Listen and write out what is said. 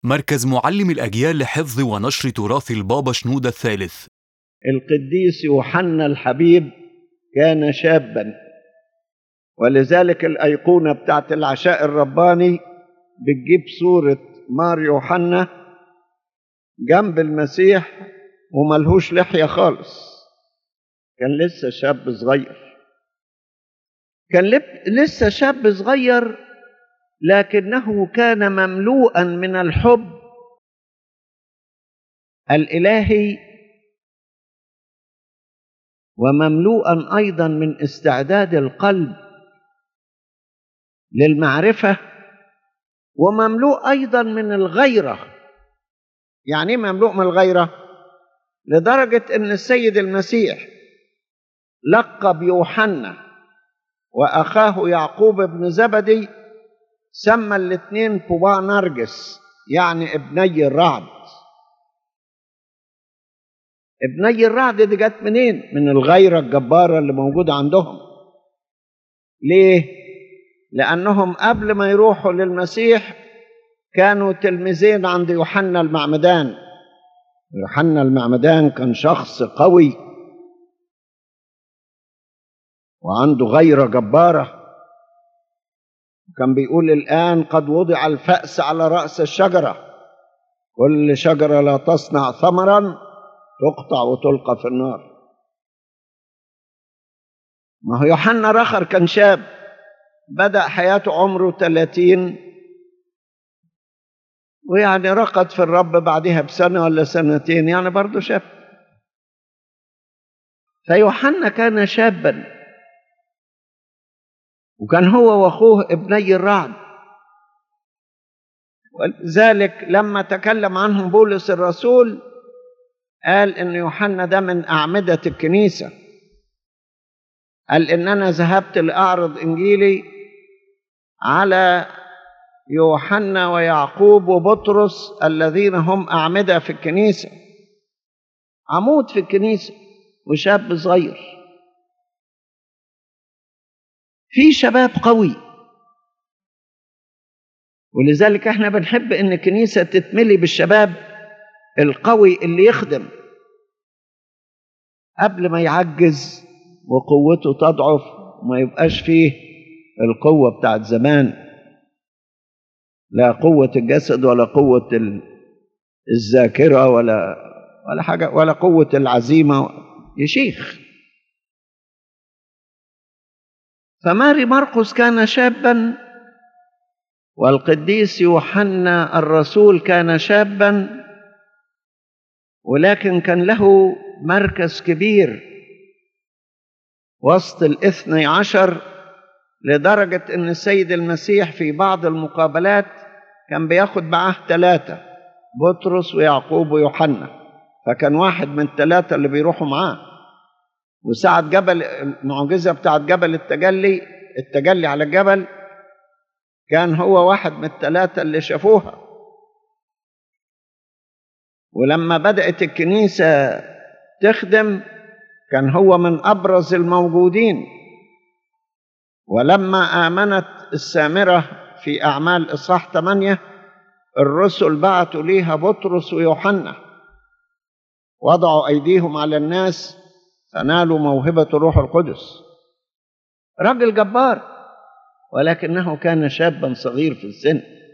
مركز معلم الأجيال لحفظ ونشر تراث البابا شنودة الثالث القديس يوحنا الحبيب كان شابا ولذلك الأيقونة بتاعت العشاء الرباني بتجيب صورة مار يوحنا جنب المسيح وملهوش لحية خالص كان لسه شاب صغير كان لب- لسه شاب صغير لكنه كان مملوءا من الحب الالهي ومملوءا ايضا من استعداد القلب للمعرفه ومملوء ايضا من الغيره يعني ايه مملوء من الغيره لدرجه ان السيد المسيح لقب يوحنا واخاه يعقوب بن زبدي سمى الاثنين طباع نرجس يعني ابني الرعد ابني الرعد دي جت منين من الغيره الجباره اللي موجوده عندهم ليه لانهم قبل ما يروحوا للمسيح كانوا تلميذين عند يوحنا المعمدان يوحنا المعمدان كان شخص قوي وعنده غيره جباره كان بيقول الآن قد وضع الفأس على رأس الشجرة كل شجرة لا تصنع ثمرا تقطع وتلقى في النار ما هو يوحنا رخر كان شاب بدأ حياته عمره 30 ويعني رقد في الرب بعدها بسنة ولا سنتين يعني برضه شاب فيوحنا كان شابا وكان هو واخوه ابني الرعد ولذلك لما تكلم عنهم بولس الرسول قال ان يوحنا ده من اعمده الكنيسه قال ان انا ذهبت لاعرض انجيلي على يوحنا ويعقوب وبطرس الذين هم اعمده في الكنيسه عمود في الكنيسه وشاب صغير في شباب قوي ولذلك احنا بنحب ان الكنيسه تتملي بالشباب القوي اللي يخدم قبل ما يعجز وقوته تضعف وما يبقاش فيه القوه بتاعت زمان لا قوه الجسد ولا قوه ال- الذاكره ولا ولا حاجه ولا قوه العزيمه يشيخ فماري مرقس كان شابا والقديس يوحنا الرسول كان شابا ولكن كان له مركز كبير وسط الاثني عشر لدرجة أن السيد المسيح في بعض المقابلات كان بياخد معاه ثلاثة بطرس ويعقوب ويوحنا فكان واحد من الثلاثة اللي بيروحوا معاه وساعة جبل المعجزة بتاعت جبل التجلي التجلي على الجبل كان هو واحد من الثلاثة اللي شافوها ولما بدأت الكنيسة تخدم كان هو من أبرز الموجودين ولما آمنت السامرة في أعمال إصحاح 8 الرسل بعتوا ليها بطرس ويوحنا وضعوا أيديهم على الناس فنالوا موهبة الروح القدس رجل جبار ولكنه كان شابا صغير في السن